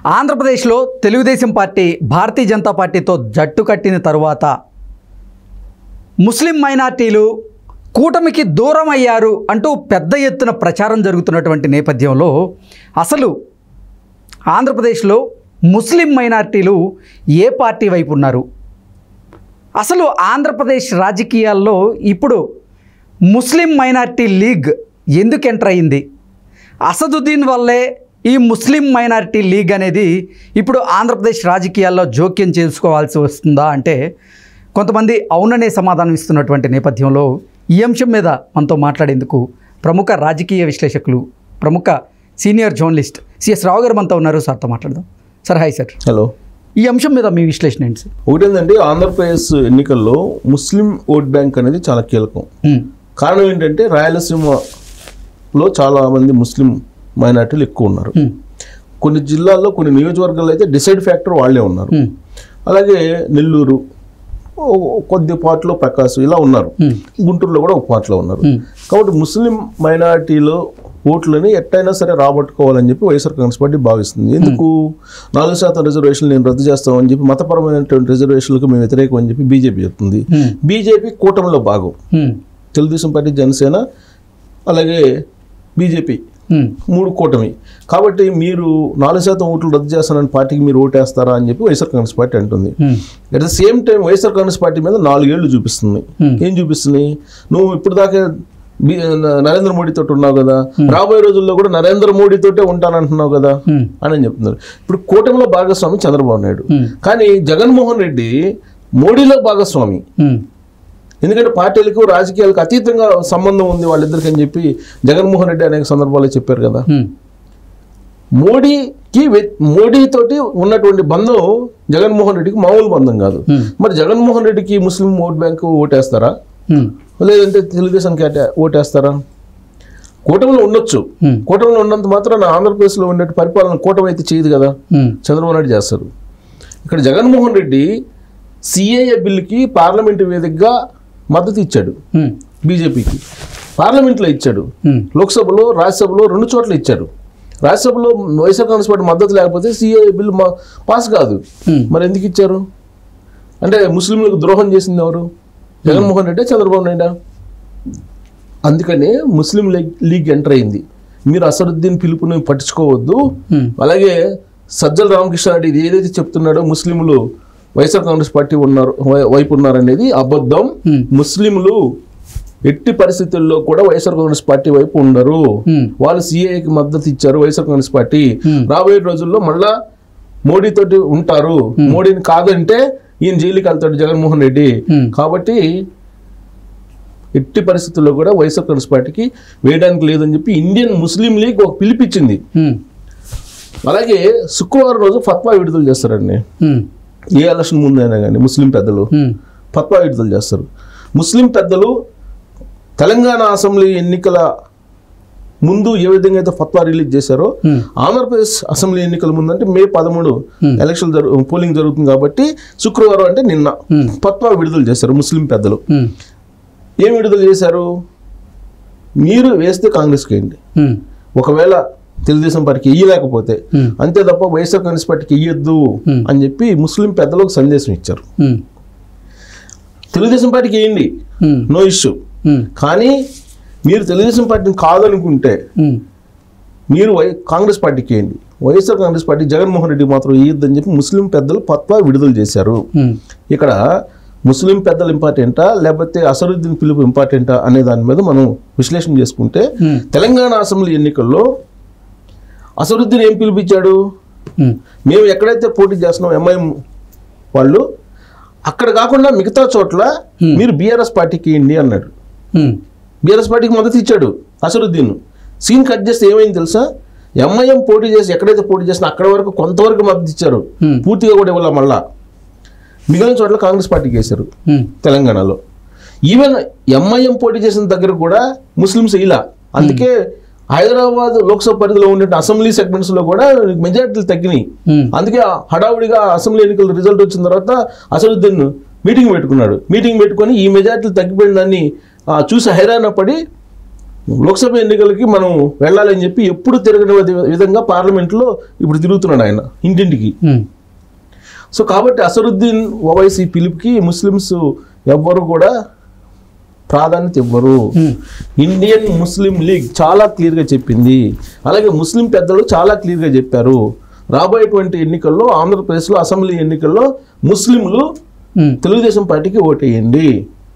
ఆంధ్రప్రదేశ్లో తెలుగుదేశం పార్టీ భారతీయ జనతా పార్టీతో జట్టు కట్టిన తరువాత ముస్లిం మైనార్టీలు కూటమికి దూరం అయ్యారు అంటూ పెద్ద ఎత్తున ప్రచారం జరుగుతున్నటువంటి నేపథ్యంలో అసలు ఆంధ్రప్రదేశ్లో ముస్లిం మైనార్టీలు ఏ పార్టీ వైపు ఉన్నారు అసలు ఆంధ్రప్రదేశ్ రాజకీయాల్లో ఇప్పుడు ముస్లిం మైనార్టీ లీగ్ ఎందుకు ఎంటర్ అయింది అసదుద్దీన్ వల్లే ఈ ముస్లిం మైనారిటీ లీగ్ అనేది ఇప్పుడు ఆంధ్రప్రదేశ్ రాజకీయాల్లో జోక్యం చేసుకోవాల్సి వస్తుందా అంటే కొంతమంది అవుననే సమాధానం ఇస్తున్నటువంటి నేపథ్యంలో ఈ అంశం మీద మనతో మాట్లాడేందుకు ప్రముఖ రాజకీయ విశ్లేషకులు ప్రముఖ సీనియర్ జర్నలిస్ట్ సిఎస్ రావు గారు మనతో ఉన్నారు సార్తో మాట్లాడదాం సార్ హాయ్ సార్ హలో ఈ అంశం మీద మీ విశ్లేషణ ఏంటి సార్ ఒకటేంటంటే ఆంధ్రప్రదేశ్ ఎన్నికల్లో ముస్లిం ఓట్ బ్యాంక్ అనేది చాలా కీలకం ఉమ్, కారణం ఏంటంటే రాయలసీమలో చాలా మంది ముస్లిం మైనార్టీలు ఎక్కువ ఉన్నారు ఉమ్, కొన్ని జిల్లాల్లో కొన్ని నియోజకవర్గాల్లో అయితే డిసైడ్ ఫ్యాక్టర్ వాళ్ళే ఉన్నారు ఉమ్, అలాగే నెల్లూరు ఓ- కొద్ది పార్ట్లో ప్రకాశం ఇలా ఉన్నారు ఉమ్, గుంటూరులో కూడా ఒక పార్ట్లో ఉన్నారు ఉమ్, కాబట్టి ముస్లిం మైనారిటీలో ఓట్లని ఎట్టయినా సరే రాబట్టుకోవాలని చెప్పి వైఎస్ఆర్ కాంగ్రెస్ పార్టీ భావిస్తుంది ఎందుకు నాలుగు శాతం రిజర్వేషన్లు నేను రద్దు చేస్తామని చెప్పి మతపరమైనటువంటి రిజర్వేషన్లకు మేము వ్యతిరేకం అని చెప్పి బీజేపీ చెప్తుంది ఉమ్, బీజేపీ కూటమిలో భాగం ఉమ్, తెలుగుదేశం పార్టీ జనసేన అలాగే బీజేపీ ఉమ్, మూడు కూటమి కాబట్టి మీరు నాలుగు శాతం ఓట్లు రద్దు చేస్తానని పార్టీకి మీరు ఓటేస్తారా అని చెప్పి వైఎస్ఆర్ కాంగ్రెస్ పార్టీ అంటుంది um, at the same time YSR Congress party మీద నాలుగేళ్లు చూపిస్తుంది Hmm. ఏం చూపిస్తుంది నువ్వు ఇప్పుడు దాకా బి- న- నరేంద్ర మోడీ తోటి ఉన్నావు కదా రాబోయే రోజుల్లో కూడా నరేంద్ర మోడీ తోటే ఉంటానంటున్నావు కదా ఉమ్, అని చెప్తున్నారు ఇప్పుడు కూటమిలో భాగస్వామి చంద్రబాబు నాయుడు ఉమ్, కానీ జగన్మోహన్ రెడ్డి మోడీలో భాగస్వామి ఉమ్, ఎందుకంటే పార్టీలకు రాజకీయాలకు అతీతంగా సంబంధం ఉంది వాళ్ళిద్దరికి అని చెప్పి జగన్మోహన్ రెడ్డి అనేక సందర్భాల్లో చెప్పారు కదా ఉమ్, మోడీకి వ్య- మోడీతోటి ఉన్నటువంటి బంధం జగన్మోహన్ రెడ్డికి మామూలు బంధం కాదు ఉమ్, మరి జగన్మోహన్ రెడ్డికి ముస్లిం ఓట్ బ్యాంకు ఓటేస్తారా ఉమ్, లేదంటే తెలుగుదేశానికి అటే- ఓటేస్తారా కూటమిలో ఉండొచ్చు ఉమ్, కూటమిలో ఉన్నంత మాత్రాన ఆంధ్రప్రదేశ్లో ఉండే పరిపాలన కూటమి అయితే చేయదు కదా ఉమ్, చంద్రబాబు నాయుడు చేస్తారు ఇక్కడ జగన్మోహన్ రెడ్డి సిఏఏ బిల్లుకి పార్లమెంటు వేదికగా మద్దతు ఇచ్చాడు ఉమ్, బీజేపీకి పార్లమెంట్లో ఇచ్చాడు ఉమ్, లోక్సభలో రాజ్యసభలో రెండు చోట్ల ఇచ్చాడు రాజ్యసభలో వైఎస్ఆర్ కాంగ్రెస్ పార్టీ మద్దతు లేకపోతే సిఏ బిల్ మా పాస్ కాదు ఉమ్, మరి ఎందుకు ఇచ్చారు అంటే ముస్లింలకు ద్రోహం చేసింది ఎవరు జగన్మోహన్ రెడ్డి చంద్రబాబు నాయుడా అందుకనే ముస్లిం లీగ్ లీగ్ ఎంటర్ అయింది మీరు అసరుద్దీన్ పిలుపుని పట్టించుకోవద్దు ఉమ్, అలాగే సజ్జల రామకృష్ణ రెడ్డి ఇది ఏదైతే చెప్తున్నాడో ముస్లింలు వైఎస్ఆర్ కాంగ్రెస్ పార్టీ ఉన్నారు వై- వైపు ఉన్నారనేది అబద్ధం ఉమ్, ముస్లింలు ఎట్టి పరిస్థితుల్లో కూడా వైఎస్ఆర్ కాంగ్రెస్ పార్టీ వైపు ఉండరు ఉమ్, వాళ్ళు సిఏకి మద్దతు ఇచ్చారు వైఎస్ఆర్ కాంగ్రెస్ పార్టీ Hmm. రాబోయే రోజుల్లో మళ్ళా మోడీ తోటి ఉంటారు మోడీని కాదంటే ఈయన జైలుకి వెళ్తాడు జగన్మోహన్ రెడ్డి ఉమ్, కాబట్టి ఎట్టి పరిస్థితుల్లో కూడా వైఎస్ఆర్ కాంగ్రెస్ పార్టీకి వేయడానికి లేదని చెప్పి ఇండియన్ ముస్లిం లీగ్ ఒక పిలిపించింది ఉమ్, అలాగే శుక్రవారం రోజు ఫత్వా విడుదల చేస్తారండి ఉమ్, ఏ ఎలక్షన్ ముందైనా కానీ ముస్లిం పెద్దలు ఉమ్, ఫత్వా విడుదల చేస్తారు ముస్లిం పెద్దలు తెలంగాణ అసెంబ్లీ ఎన్నికల ముందు ఏ విధంగా అయితే ఫత్వా రిలీజ్ చేశారో ఉమ్, ఆంధ్రప్రదేశ్ అసెంబ్లీ ఎన్నికల ముందు అంటే మే పదమూడు Hmm. ఎలక్షన్ జరు పోలింగ్ జరుగుతుంది కాబట్టి శుక్రవారం అంటే నిన్న Hmm. ఫత్వా విడుదల చేశారు ముస్లిం పెద్దలు ఉమ్, ఏం విడుదల చేశారు మీరు వేస్తే కాంగ్రెస్కి వేయండి ఉమ్, ఒకవేళ తెలుగుదేశం పార్టీకి ఇయ్యలేకపోతే ఉమ్, అంతే తప్ప వైఎస్ఆర్ కాంగ్రెస్ పార్టీకి ఇయ్యొద్దు Hmm. అని చెప్పి ముస్లిం పెద్దలకు సందేశం ఇచ్చారు ఉమ్, తెలుగుదేశం పార్టీకి వేయండి ఉమ్, నో ఇష్యూ ఉమ్, కానీ మీరు తెలుగుదేశం పార్టీని కాదనుకుంటే ఉమ్, మీరు వై కాంగ్రెస్ పార్టీకి వేయండి వైఎస్ఆర్ కాంగ్రెస్ పార్టీ జగన్మోహన్ రెడ్డి మాత్రం ఇయ్యొద్దని చెప్పి ముస్లిం పెద్దలు పత్వా విడుదల చేశారు ఉమ్, ఇక్కడ ముస్లిం పెద్దలు ఇంపార్టెంటా లేకపోతే అసరుద్దీన్ పిలుపు ఇంపార్టెంటా అనే దాని మీద మనం విశ్లేషణ చేసుకుంటే ఉమ్, తెలంగాణ అసెంబ్లీ ఎన్నికల్లో అసరుద్దీన్ ఏం పిలిపించాడు ఉమ్, మేము ఎక్కడైతే పోటీ చేస్తున్నాం ఎంఐఎం వాళ్ళు అక్కడ కాకుండా మిగతా చోట్ల Hmm. మీరు బీఆర్ఎస్ పార్టీకి ఇవ్వండి అన్నాడు ఉమ్, బీఆర్ఎస్ పార్టీకి మద్దతు ఇచ్చాడు అసరుద్దీన్ సీన్ కట్ చేస్తే ఏమైంది తెలుసా ఎంఐఎం పోటీ చేసి ఎక్కడైతే పోటీ చేసినా అక్కడ వరకు కొంతవరకు మద్దతు ఇచ్చారు Hmm. పూర్తిగా కూడా ఇవ్వాల మళ్ళా మిగిలిన చోట్ల కాంగ్రెస్ పార్టీకి వేశారు ఉమ్, తెలంగాణలో ఈవెన్ ఎంఐఎం పోటీ చేసిన దగ్గర కూడా ముస్లిమ్స్ ఇలా అందుకే హైదరాబాద్ లోక్సభ పరిధిలో ఉండే అసెంబ్లీ సెగ్మెంట్స్ లో కూడా మెజార్టీలు తగ్గినాయి ఉమ్, అందుకే హడావుడిగా అసెంబ్లీ ఎన్నికల రిజల్ట్ వచ్చిన తర్వాత అసలుద్దీన్ మీటింగ్ పెట్టుకున్నాడు మీటింగ్ పెట్టుకొని ఈ మెజార్టీలు తగ్గిపోయిన దాన్ని ఆ, చూసి హైరాణ పడి లోక్సభ ఎన్నికలకి మనం వెళ్ళాలని చెప్పి ఎప్పుడు తిరగని విధ- విధంగా పార్లమెంట్లో ఇప్పుడు తిరుగుతున్నాడు ఆయన ఇంటింటికి ఉమ్, సో కాబట్టి అసరుద్దీన్ ఓవైసీ పిలుపుకి ముస్లిమ్స్ ఎవ్వరు కూడా ప్రాధాన్యత ఇవ్వరు ఉమ్, ఇండియన్ ముస్లిం లీగ్ చాలా క్లియర్గా చెప్పింది అలాగే ముస్లిం పెద్దలు చాలా క్లియర్గా చెప్పారు రాబోయేటువంటి ఎన్నికల్లో ఆంధ్రప్రదేశ్లో అసెంబ్లీ ఎన్నికల్లో ముస్లింలు ఉమ్, తెలుగుదేశం పార్టీకి ఓటేయండి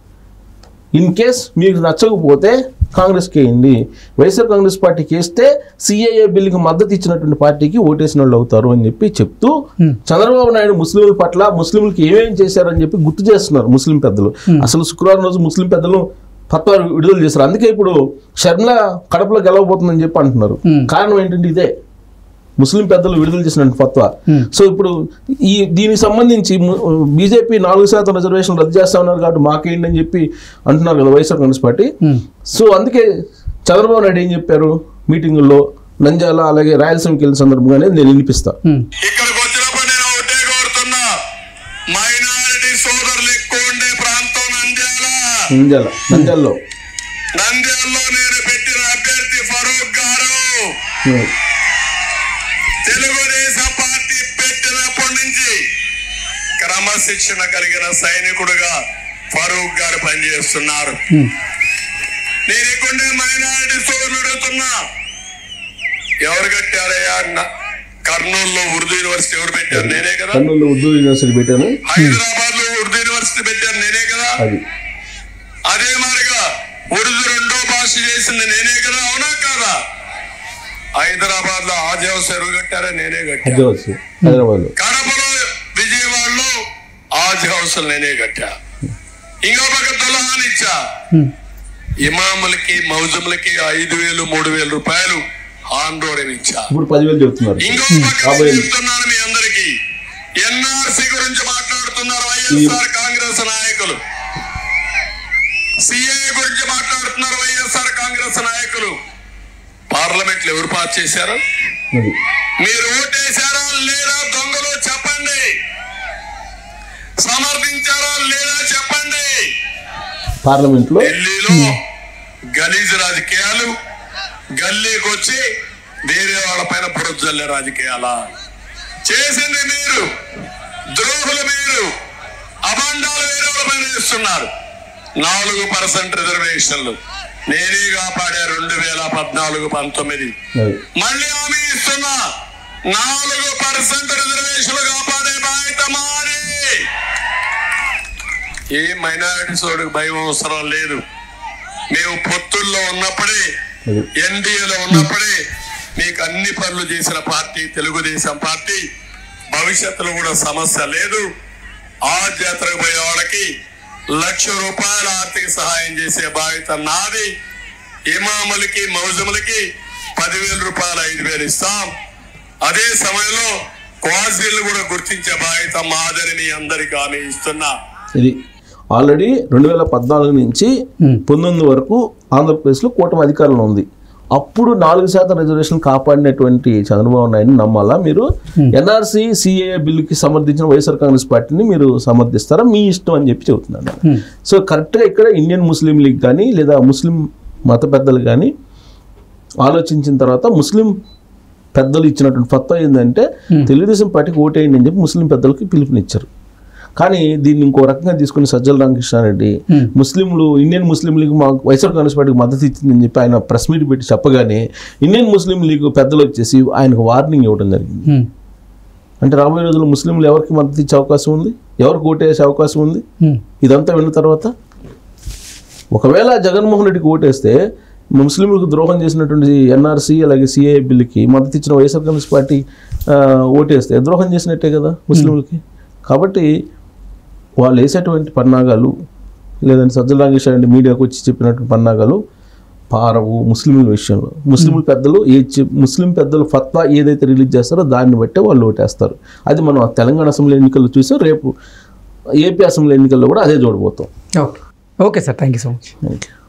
ఇన్ కేస్ మీకు నచ్చకపోతే కాంగ్రెస్కి వేయండి వైఎస్ఆర్ కాంగ్రెస్ పార్టీకి వేస్తే సిఏఏ బిల్లుకి మద్దతు ఇచ్చినటువంటి పార్టీకి ఓటేసిన వాళ్ళు అవుతారు అని చెప్పి చెప్తూ Hmm. చంద్రబాబు నాయుడు ముస్లింల పట్ల ముస్లింలకు ఏమేం చేశారని చెప్పి గుర్తు చేస్తున్నారు ముస్లిం పెద్దలు అసలు శుక్రవారం రోజు ముస్లిం పెద్దలు ఫత్వా విడుదల చేశారు అందుకే ఇప్పుడు షర్మిల కడపలో గెలవబోతుందని చెప్పి అంటున్నారు Hmm. కారణం ఏంటంటే ఇదే ముస్లిం పెద్దలు విడుదల చేసిన ఫత్వా Hmm. సో ఇప్పుడు ఈ దీనికి సంబంధించి బీజేపీ నాలుగు శాతం రిజర్వేషన్ రద్దు చేస్తా ఉన్నారు కాబట్టి మాకేంటి అని చెప్పి అంటున్నారు కదా YSR Congress party um, so అందుకే చంద్రబాబు నాయుడు ఏం చెప్పారు మీటింగుల్లో నంద్యాల అలాగే రాయలసీమకి వెళ్ళిన సందర్భంగానే నేను వినిపిస్తా ఉమ్, ఇక్కడికి వచ్చినప్పుడు నేను ఒకటే కోరుతున్నా మైనారిటీ సోదరులు ఎక్కువ ఉండే ప్రాంతం నంద్యాల నంద్యాల నంద్యాలలో నంద్యాలలో నేను పెట్టిన అభ్యర్థి ఫరూక్ గారు ఉం. తెలుగుదేశం పార్టీ పెట్టినప్పటి నుంచి క్రమశిక్షణ కలిగిన సైనికుడుగా ఫరూక్ గారు పనిచేస్తున్నారు ఉమ్, నేను ఇక్కడే మైనారిటీ సోదరులు అడుగుతున్నా ఎవరు కట్టారయ్యా న- కర్నూలులో ఉర్దూ యూనివర్సిటీ ఎవరు పెట్టారు నేనే కదా కర్నూలు ఉర్దూ యూనివర్సిటీ పెట్టాను హైదరాబాద్ లో ఉర్దూ యూనివర్సిటీ పెట్టారు నేనే కదా అది అదే మాదిరిగా ఉర్దూ రెండో భాష చేసింది నేనే కదా అవునా కాదా హైదరాబాద్ లో ఆజ్ హౌస్ ఎరువు కట్టారా నేనే కట్టా హైదరాబాద్ హైదరాబాద్లో కడపలో విజయవాడలో ఆజ్ హౌస్ నేనే కట్టా ఇంకో పక్క దుల్హాన్ ఇచ్చా ఉమ్, ఇమాములకి మౌజములకి ఐదు వేలు మూడు వేల రూపాయలు ఆన్ రోడ్ అని ఇచ్చా ఇప్పుడు పదివేలు చెప్తున్నారు ఇంకో పక్క కాబోయే నేను చెప్తున్నాను మీ అందరికి ఎన్ఆర్సీ గురించి మాట్లాడుతున్నారు వైఎస్ఆర్ కాంగ్రెస్ నాయకులు సిఏ గురించి మాట్లాడుతున్నారు వైఎస్ఆర్ కాంగ్రెస్ నాయకులు పార్లమెంట్ లో ఎవరు పాస్ చేశారు అది మీరు ఓటేశారా లేదా దొంగలు చెప్పండి సమర్థించారా లేదా చెప్పండి పార్లమెంట్లో ఢిల్లీలో గలీజ్ రాజకీయాలు గల్లీకి వచ్చి వేరే వాళ్ళ పైన బురజల్లే రాజకీయాలా చేసింది మీరు ద్రోహులు మీరు అభండాలు వేరే వాళ్ళ పైన చేస్తున్నారు నాలుగు పర్సెంట్ రిజర్వేషన్లు నేనే కాపాడా రెండు వేల పద్నాలుగు పంతొమ్మిది అది మళ్ళీ హామీ ఇస్తున్నా నాలుగు పర్సెంట్ రిజర్వేషన్లు కాపాడే బాధ్యత మాది ఏ మైనారిటీ సోడికి భయం అవసరం లేదు మేము పొత్తుల్లో ఉన్నప్పుడే అది ఎన్డీఏలో ఉన్నప్పుడే మీకు అన్ని పనులు చేసిన పార్టీ తెలుగుదేశం పార్టీ భవిష్యత్తులో కూడా సమస్య లేదు ఆ జాతరకు పోయే వాళ్ళకి లక్ష రూపాయల ఆర్థిక సహాయం చేసే బాధ్యత నాది ఇమాములకి మౌజములకి పదివేల రూపాయలు ఐదు వేలు ఇస్తాం అదే సమయంలో క్వాజీలు కూడా గుర్తించే బాధ్యత మాదని మీ అందరికీ హామీ ఇస్తున్నా ఇది ఆల్రెడీ రెండు వేల పద్నాలుగు నుంచి Hmm. పంతొమ్మిది వరకు ఆంధ్రప్రదేశ్లో కూటమి అధికారంలో ఉంది అప్పుడు నాలుగు శాతం రిజర్వేషన్ కాపాడినటువంటి చంద్రబాబు నాయుడు నమ్మాలా మీరు ఎన్ఆర్సీ సిఏ బిల్లుకి సమర్థించిన వైఎస్ఆర్ కాంగ్రెస్ పార్టీని మీరు సమర్థిస్తారా మీ ఇష్టం అని చెప్పి చెబుతున్నాను ఉమ్, సో కరెక్ట్గా ఇక్కడ ఇండియన్ ముస్లిం లీగ్ కానీ లేదా ముస్లిం మత పెద్దలు కానీ ఆలోచించిన తర్వాత ముస్లిం పెద్దలు ఇచ్చినటువంటి ఫత్వా ఏంటంటే తెలుగుదేశం పార్టీకి ఓటేయండి అని చెప్పి ముస్లిం పెద్దలకి పిలుపునిచ్చారు కానీ దీన్ని ఇంకో రకంగా తీసుకుని సజ్జల రామకృష్ణారెడ్డి Hmm. ముస్లింలు ఇండియన్ ముస్లిం లీగ్ మా వైఎస్ఆర్ కాంగ్రెస్ పార్టీకి మద్దతు ఇచ్చిందని చెప్పి ఆయన ప్రెస్ మీట్ పెట్టి చెప్పగానే ఇండియన్ ముస్లిం లీగ్ పెద్దలు వచ్చేసి ఆయనకు వార్నింగ్ ఇవ్వడం జరిగింది ఉమ్, అంటే రాబోయే రోజుల్లో ముస్లింలు ఎవరికి మద్దతు ఇచ్చే అవకాశం ఉంది ఎవరికి ఓటేసే అవకాశం ఉంది ఉమ్, ఇదంతా విన్న తర్వాత ఒకవేళ జగన్మోహన్ రెడ్డికి ఓటేస్తే ముస్లింలకు ద్రోహం చేసినటువంటి ఎన్ఆర్సీ అలాగే సిఏ బిల్లుకి మద్దతు ఇచ్చిన వైఎస్ఆర్ కాంగ్రెస్ పార్టీ ఆ, ఓటేస్తే ద్రోహం చేసినట్టే కదా ముస్లింలకి కాబట్టి వాళ్ళు వేసేటువంటి పన్నాగాలు లేదంటే సజ్జల రామకృష్ణ రెడ్డి మీడియాకు వచ్చి చెప్పినటువంటి పన్నాగాలు పారవు ముస్లింల విషయంలో ముస్లింల పెద్దలు ఏ చె- ముస్లిం పెద్దలు ఫత్వా ఏదైతే రిలీజ్ చేస్తారో దాన్ని బట్టే వాళ్ళు ఓటేస్తారు అది మనం ఆ తెలంగాణ అసెంబ్లీ ఎన్నికల్లో చూసాం రేపు ఏపీ అసెంబ్లీ ఎన్నికల్లో కూడా అదే చూడబోతాం okay okay sir thank you so much thank you